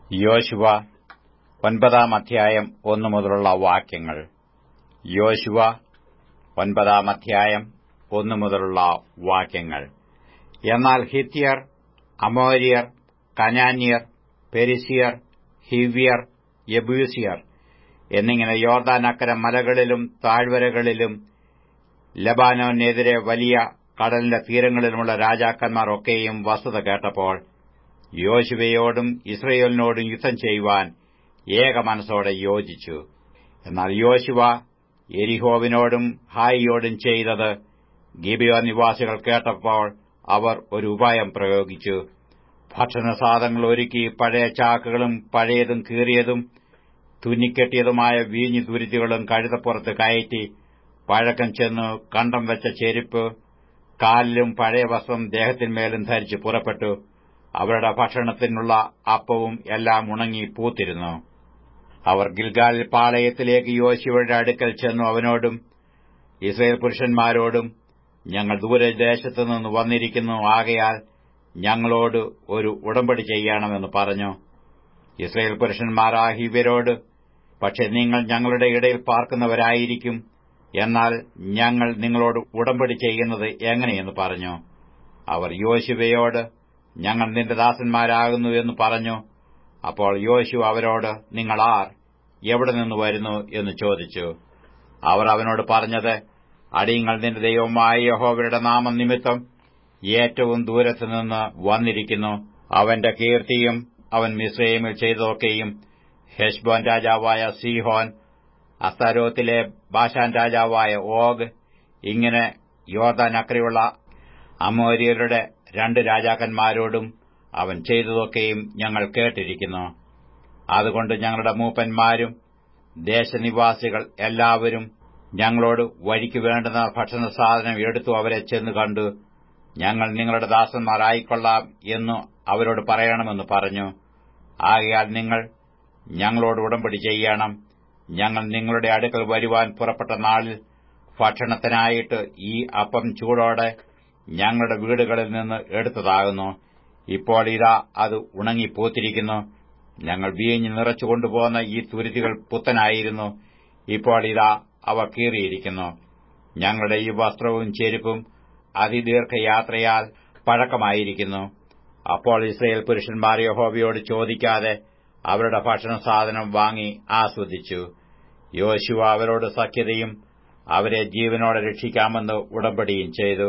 യോശുവ ഒൻപതാം അധ്യായം ഒന്നു മുതലുള്ള വാക്യങ്ങൾ യോശുവ ഒൻപതാം അധ്യായം ഒന്നു മുതലുള്ള വാക്യങ്ങൾ എന്നാൽ ഹിത്യർ അമോര്യർ കനാന്യർ പെരിസിയർ ഹിവ്യർ യബൂസിയർ എന്നിങ്ങനെ യോർദാനക്കര മലകളിലും താഴ്വരകളിലും ലബാനോനെതിരെ വലിയ കടലിന്റെ തീരങ്ങളിലുമുള്ള രാജാക്കന്മാർ ഒക്കെയും വസ്തുത കേട്ടപ്പോൾ യോശുവയോടും ഇസ്രയേലിനോടും യുദ്ധം ചെയ്യുവാൻ ഏക മനസ്സോടെ യോജിച്ചു എന്നാൽ യോശുവ എരിഹോവിനോടും ഹായിയോടും ചെയ്തത് ഗിബിയോ നിവാസികൾ കേട്ടപ്പോൾ അവർ ഒരു ഉപായം പ്രയോഗിച്ചു ഭക്ഷണസാധനങ്ങൾ ഒരുക്കി പഴയ ചാക്കുകളും പഴയതും കീറിയതും തുന്നിക്കെട്ടിയതുമായ വീഞ്ഞു തുരുത്തികളും കഴുതപ്പുറത്ത് കയറ്റി പഴക്കം ചെന്നു കണ്ടം വെച്ച ചെരുപ്പ് കാലിലും പഴയ വസ്ത്രം ദേഹത്തിന്മേലും ധരിച്ച് പുറപ്പെട്ടു അവരുടെ ഭക്ഷണത്തിനുള്ള അപ്പവും എല്ലാം ഉണങ്ങി പൂത്തിരുന്നു അവർ ഗിൽഗാലിൽ പാളയത്തിലേക്ക് യോശുവയുടെ അടുക്കൽ ചെന്നു അവനോടും ഇസ്രയേൽ പുരുഷന്മാരോടും ഞങ്ങൾ ദൂരദേശത്തു നിന്ന് വന്നിരിക്കുന്നു ആകയാൽ ഞങ്ങളോട് ഒരു ഉടമ്പടി ചെയ്യണമെന്ന് പറഞ്ഞു ഇസ്രയേൽ പുരുഷന്മാർ ആ ഹിവ്യരോട് പക്ഷെ നിങ്ങൾ ഞങ്ങളുടെ ഇടയിൽ പാർക്കുന്നവരായിരിക്കും എന്നാൽ ഞങ്ങൾ നിങ്ങളോട് ഉടമ്പടി ചെയ്യുന്നത് എങ്ങനെയെന്ന് പറഞ്ഞു അവർ യോശുവയോട് ഞങ്ങൾ നിന്റെ ദാസന്മാരാകുന്നു എന്ന് പറഞ്ഞു അപ്പോൾ യോശു അവരോട് നിങ്ങൾ ആർ എവിടെ നിന്ന് വരുന്നു എന്ന് ചോദിച്ചു അവർ അവനോട് പറഞ്ഞത് അടിയങ്ങൾ നിന്റെ ദൈവമായ യഹോവയുടെ നാമം നിമിത്തം ഏറ്റവും ദൂരത്തു നിന്ന് വന്നിരിക്കുന്നു അവന്റെ കീർത്തിയും അവൻ മിസ്രൈമിൽ ചെയ്തതൊക്കെയും ഹെഷ്ബോൻ രാജാവായ സീഹോൻ അസ്താരോത്തിലെ ബാഷാൻ രാജാവായ ഓഗ് ഇങ്ങനെ യോർദാൻ അക്കരെയുള്ള അമോര്യരുടെ രണ്ട് രാജാക്കന്മാരോടും അവൻ ചെയ്തതൊക്കെയും ഞങ്ങൾ കേട്ടിരിക്കുന്നു അതുകൊണ്ട് ഞങ്ങളുടെ മൂപ്പന്മാരും ദേശനിവാസികൾ എല്ലാവരും ഞങ്ങളോട് വഴിക്ക് വേണ്ടുന്ന ഭക്ഷണസാധനം എടുത്തു അവരെ ചെന്ന് കണ്ടു ഞങ്ങൾ നിങ്ങളുടെ ദാസന്മാരായിക്കൊള്ളാം എന്നു അവരോട് പറയണമെന്ന് പറഞ്ഞു ആകയാൽ നിങ്ങൾ ഞങ്ങളോട് ഉടമ്പടി ചെയ്യണം ഞങ്ങൾ നിങ്ങളുടെ അടുക്കൽ വരുവാൻ പുറപ്പെട്ട നാളിൽ ഭക്ഷണത്തിനായിട്ട് ഈ അപ്പം ചൂടോടെ ഞങ്ങളുടെ വീടുകളിൽ നിന്ന് എടുത്തതാകുന്നു ഇപ്പോൾ ഇതാ അത് ഉണങ്ങിപ്പോത്തിരിക്കുന്നു ഞങ്ങൾ വീഞ്ഞ് നിറച്ചു കൊണ്ടുപോകുന്ന ഈ തുരുത്തികൾ പുത്തനായിരുന്നു ഇപ്പോൾ ഇതാ അവ കീറിയിരിക്കുന്നു ഞങ്ങളുടെ ഈ വസ്ത്രവും ചെരുപ്പും അതിദീർഘയാത്രയാൽ പഴക്കമായിരിക്കുന്നു അപ്പോൾ ഇസ്രയേൽ പുരുഷന്മാർ യഹോവയോട് ചോദിക്കാതെ അവരുടെ ഭക്ഷണ സാധനം വാങ്ങി ആസ്വദിച്ചു യോശുവ അവരോട് സഖ്യതയും അവരെ ജീവനോടെ രക്ഷിക്കാമെന്ന് ഉടമ്പടിയും ചെയ്തു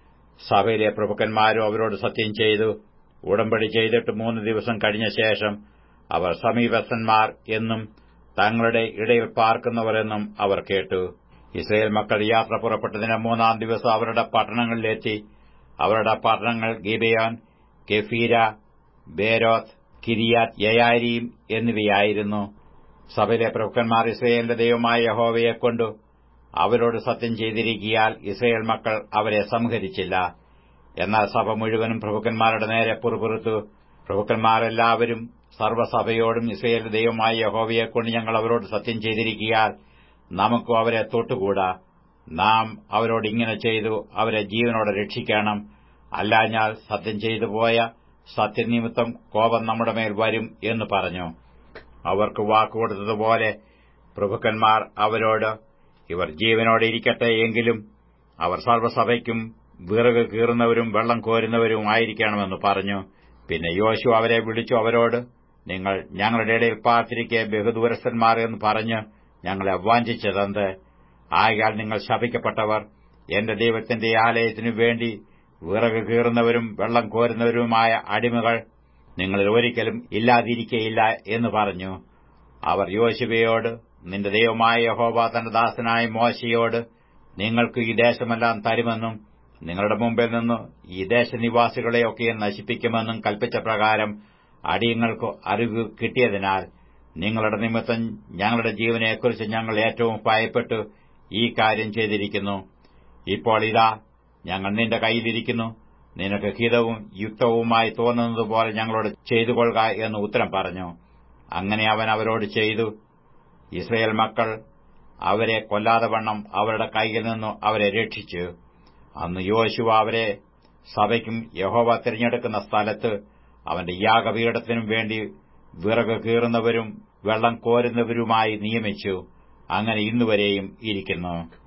സഭയിലെ പ്രഭുക്കന്മാരും അവരോട് സത്യം ചെയ്തു ഉടമ്പടി ചെയ്തിട്ട് മൂന്ന് ദിവസം കഴിഞ്ഞ ശേഷം അവർ സമീപസ്ഥന്മാർ എന്നും തങ്ങളുടെ ഇടയിൽ പാർക്കുന്നവരെന്നും അവർ കേട്ടു ഇസ്രയേൽ മക്കൾ യാത്ര പുറപ്പെട്ടതിന് മൂന്നാം ദിവസം അവരുടെ പട്ടണങ്ങളിലെത്തി അവരുടെ പട്ടണങ്ങൾ ഗിബയോൻ കെഫീര ബേരോത്ത് കിരിയാത് യയാരീം എന്നിവയായിരുന്നു സഭയിലെ പ്രഭുക്കന്മാർ ഇസ്രയേലിന്റെ ദൈവമായ യഹോവയെക്കൊണ്ടു അവരോട് സത്യം ചെയ്തിരിക്കിയാൽ ഇസ്രയേൽ മക്കൾ അവരെ സംഹരിച്ചില്ല എന്നാൽ സഭ മുഴുവനും പ്രഭുക്കന്മാരുടെ നേരെ പുറപുറത്തു പ്രഭുക്കന്മാരെല്ലാവരും സർവ്വസഭയോടും ഇസ്രയേൽ ദൈവമായ യഹോവയെക്കൊണ്ട് ഞങ്ങൾ അവരോട് സത്യം ചെയ്തിരിക്കിയാൽ നമുക്കും അവരെ തൊട്ടുകൂടാ നാം അവരോട് ഇങ്ങനെ ചെയ്തു അവരെ ജീവനോടെ രക്ഷിക്കണം അല്ലാഞ്ഞാൽ സത്യം ചെയ്തു പോയ സത്യനിമിത്തം കോപം നമ്മുടെ മേൽ വരും എന്ന് പറഞ്ഞു അവർക്ക് വാക്കുകൊടുത്തതുപോലെ പ്രഭുക്കന്മാർ അവരോട് ഇവർ ജീവനോടെ ഇരിക്കട്ടെ എങ്കിലും അവർ സർവ്വസഭയ്ക്കും വിറക് കീറുന്നവരും വെള്ളം കോരുന്നവരും ആയിരിക്കണമെന്ന് പറഞ്ഞു പിന്നെ യോശു അവരെ വിളിച്ചു അവരോട് നിങ്ങൾ ഞങ്ങളുടെ ഇടയിൽ പാർത്തിരിക്കെ ബഹുദൂരസ്ഥന്മാർ എന്ന് പറഞ്ഞ് ഞങ്ങളെ വാഞ്ചിച്ചതെന്ത് ആയാൽ നിങ്ങൾ ശപിക്കപ്പെട്ടവർ എന്റെ ദൈവത്തിന്റെ ആലയത്തിനു വേണ്ടി വിറക് കീറുന്നവരും വെള്ളം കോരുന്നവരുമായ അടിമകൾ നിങ്ങളിൽ ഒരിക്കലും ഇല്ലാതിരിക്കയില്ല എന്ന് പറഞ്ഞു അവർ യോശുവയോട് നിന്റെ ദൈവമായ യഹോവ തന്റെ ദാസനായ മോശയോട് നിങ്ങൾക്ക് ഈ ദേശമെല്ലാം തരുമെന്നും നിങ്ങളുടെ മുമ്പിൽ നിന്ന് ഈ ദേശനിവാസികളെയൊക്കെ നശിപ്പിക്കുമെന്നും കൽപ്പിച്ച പ്രകാരം അടിയങ്ങൾക്ക് അറിവ് കിട്ടിയതിനാൽ നിങ്ങളുടെ നിമിത്തം ഞങ്ങളുടെ ജീവനെക്കുറിച്ച് ഞങ്ങൾ ഏറ്റവും ഭയപ്പെട്ടു ഈ കാര്യം ചെയ്തിരിക്കുന്നു ഇപ്പോൾ ഇതാ ഞങ്ങൾ നിന്റെ കയ്യിലിരിക്കുന്നു നിനക്ക് ഹിതവും യുക്തവുമായി തോന്നുന്നതുപോലെ ഞങ്ങളോട് ചെയ്തുകൊള്ളുക എന്ന് ഉത്തരം പറഞ്ഞു അങ്ങനെ അവൻ അവരോട് ചെയ്തു ഇസ്രയേൽ മക്കൾ അവരെ കൊല്ലാതെ വണ്ണം അവരുടെ കൈയിൽ നിന്നു അവരെ രക്ഷിച്ചു അന്ന് യോശുവ അവരെ സഭയ്ക്കും യഹോവ തിരഞ്ഞെടുക്കുന്ന സ്ഥലത്ത് അവന്റെ യാഗപീഠത്തിനും വേണ്ടി വിറക് കീറുന്നവരും വെള്ളം കോരുന്നവരുമായി നിയമിച്ചു അങ്ങനെ ഇന്നുവരെയും ഇരിക്കുന്നു